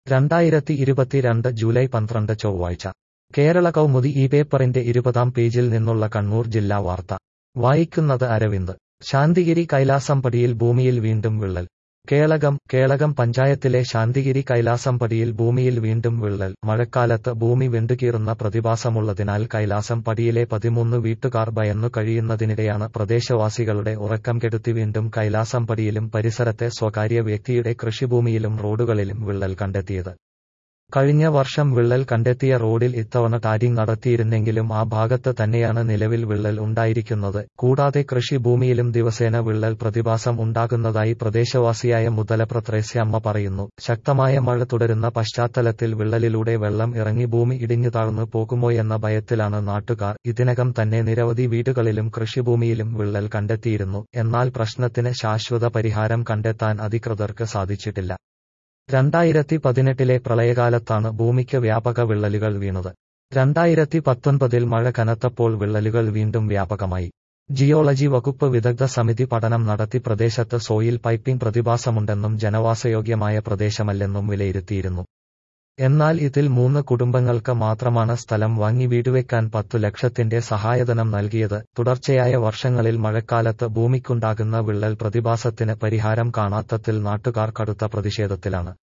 രണ്ടായിരത്തി ഇരുപത്തിരണ്ട് ജൂലൈ പന്ത്രണ്ട് ചൊവ്വാഴ്ച കേരള കൗമുദി ഈ പേപ്പറിന്റെ ഇരുപതാം പേജിൽ നിന്നുള്ള കണ്ണൂർ ജില്ലാ വാർത്ത വായിക്കുന്നത് അരവിന്ദ് ശാന്തിഗിരി കൈലാസംപടിയിൽ ഭൂമിയിൽ വീണ്ടും വിള്ളൽ കേളകം കേളകം പഞ്ചായത്തിലെ ശാന്തിഗിരി കൈലാസംപടിയിൽ ഭൂമിയിൽ വീണ്ടും വിള്ളൽ മഴക്കാലത്ത് ഭൂമി വെണ്ടുകീറുന്ന പ്രതിഭാസമുള്ളതിനാൽ കൈലാസം പടിയിലെ പതിമൂന്ന് വീട്ടുകാർ ഭയന്നു കഴിയുന്നതിനിടെയാണ് പ്രദേശവാസികളുടെ ഉറക്കം കെടുത്തി വീണ്ടും കൈലാസംപടിയിലും പരിസരത്തെ സ്വകാര്യ വ്യക്തിയുടെ കൃഷിഭൂമിയിലും റോഡുകളിലും വിള്ളൽ കണ്ടെത്തിയത് കഴിഞ്ഞ വർഷം വിള്ളൽ കണ്ടെത്തിയ റോഡിൽ ഇത്തവണ ടാരിങ് നടത്തിയിരുന്നെങ്കിലും ആ ഭാഗത്ത് തന്നെയാണ് നിലവിൽ വിള്ളൽ ഉണ്ടായിരിക്കുന്നത് കൂടാതെ കൃഷിഭൂമിയിലും ദിവസേന വിള്ളൽ പ്രതിഭാസം ഉണ്ടാകുന്നതായി പ്രദേശവാസിയായ മുതലപ്ര ത്രേസ്യമ്മ പറയുന്നു ശക്തമായ മഴ തുടരുന്ന പശ്ചാത്തലത്തിൽ വിള്ളലിലൂടെ വെള്ളം ഇറങ്ങി ഭൂമി ഇടിഞ്ഞു താഴ്ന്നു പോകുമോയെന്ന ഭയത്തിലാണ് നാട്ടുകാർ ഇതിനകം തന്നെ നിരവധി വീടുകളിലും കൃഷിഭൂമിയിലും വിള്ളൽ കണ്ടെത്തിയിരുന്നു എന്നാൽ പ്രശ്നത്തിന് ശാശ്വത പരിഹാരം കണ്ടെത്താൻ അധികൃതർക്ക് സാധിച്ചിട്ടില്ല രണ്ടായിരത്തി പതിനെട്ടിലെ പ്രളയകാലത്താണ് ഭൂമിക്ക് വ്യാപക വിള്ളലുകൾ വീണത് രണ്ടായിരത്തി പത്തൊൻപതിൽ മഴ കനത്തപ്പോൾ വിള്ളലുകൾ വീണ്ടും വ്യാപകമായി ജിയോളജി വകുപ്പ് വിദഗ്ധ സമിതി പഠനം നടത്തി പ്രദേശത്ത് സോയിൽ പൈപ്പിംഗ് പ്രതിഭാസമുണ്ടെന്നും ജനവാസയോഗ്യമായ പ്രദേശമല്ലെന്നും വിലയിരുത്തിയിരുന്നു എന്നാൽ ഇതിൽ മൂന്ന് കുടുംബങ്ങൾക്ക് മാത്രമാണ് സ്ഥലം വാങ്ങി വീടുവെക്കാൻ പത്തു ലക്ഷത്തിന്റെ സഹായധനം നൽകിയത് തുടർച്ചയായ വർഷങ്ങളിൽ മഴക്കാലത്ത് ഭൂമിക്കുണ്ടാകുന്ന വിള്ളൽ പ്രതിഭാസത്തിന് പരിഹാരം കാണാത്തതിൽ നാട്ടുകാർ കടുത്ത പ്രതിഷേധത്തിലാണ്